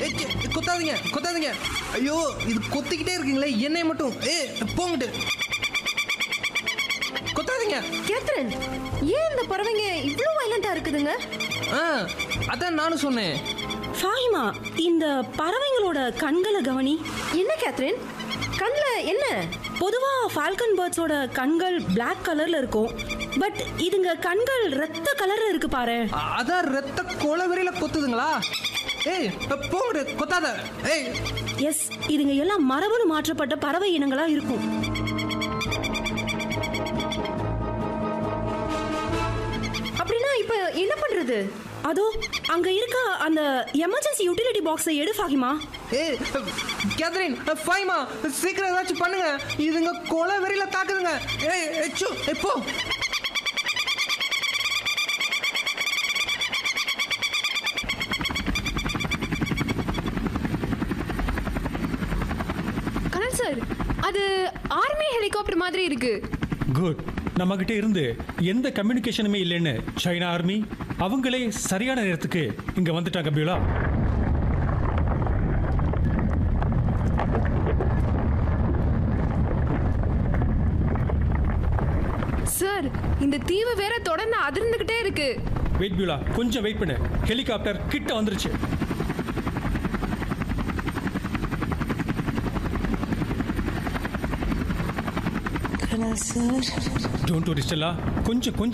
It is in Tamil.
ஏ, சி, கொத்தாதீங்க கொத்தாதீங்க ஐயோ இது கொத்திக்கிட்டே இருக்கீங்களே என்னை மட்டும் ஏ போங்கிட்டு கொத்தாதீங்க கேத்ரின் ஏன் இந்த பறவைங்க இவ்ளோ வயலண்டா இருக்குதுங்க ஆ அதான் நானும் சொன்னேன் ஃபாஹிமா இந்த பறவைங்களோட கண்களை கவனி என்ன கேத்ரின் கண்ணுல என்ன பொதுவா ஃபால்கன் பேர்ட்ஸோட கண்கள் Black கலர்ல இருக்கும் பட் இதுங்க கண்கள் ரத்த கலர்ல இருக்கு பாரு அ- அதான் ரத்த கொலவெறியில கொத்துதுங்களா ஏய் போங்கடு கொத்தாத ஏய் எஸ் இதுங்க எல்லாம் மரபணு மாற்றப்பட்ட பறவை இனங்களா இருக்கும் அப்படின்னா இப்ப என்ன பண்றது அதோ அங்க இருக்க அந்த எமர்ஜென்சி யூட்டிலிட்டி பாக்ஸை எடு ஃபாஹிமா ஏய் கேத்ரின் ஃபைமா சீக்கிரம் ஏதாச்சும் பண்ணுங்க இதுங்க கொலை வெறியில தாக்குதுங்க ஏய் எச்சு ஏய், போ கனல் சார் அது ஆர்மி ஹெலிகாப்டர் மாதிரி இருக்கு குட் நம்மகிட்ட இருந்து எந்த கம்யூனிகேஷனுமே இல்லைன்னு சைனா ஆர்மி அவங்களே சரியான நேரத்துக்கு இங்க வந்துட்டாங்க பியூலா சார் இந்த தீவு வேற தொடர்ந்து அதிர்ந்துகிட்டே இருக்கு வெயிட் பியூலா கொஞ்சம் வெயிட் பண்ணு ஹெலிகாப்டர் கிட்ட வந்துருச்சு டோன்ட் வரி ஸ்டெல்லா கொஞ்சம் கொஞ்சம்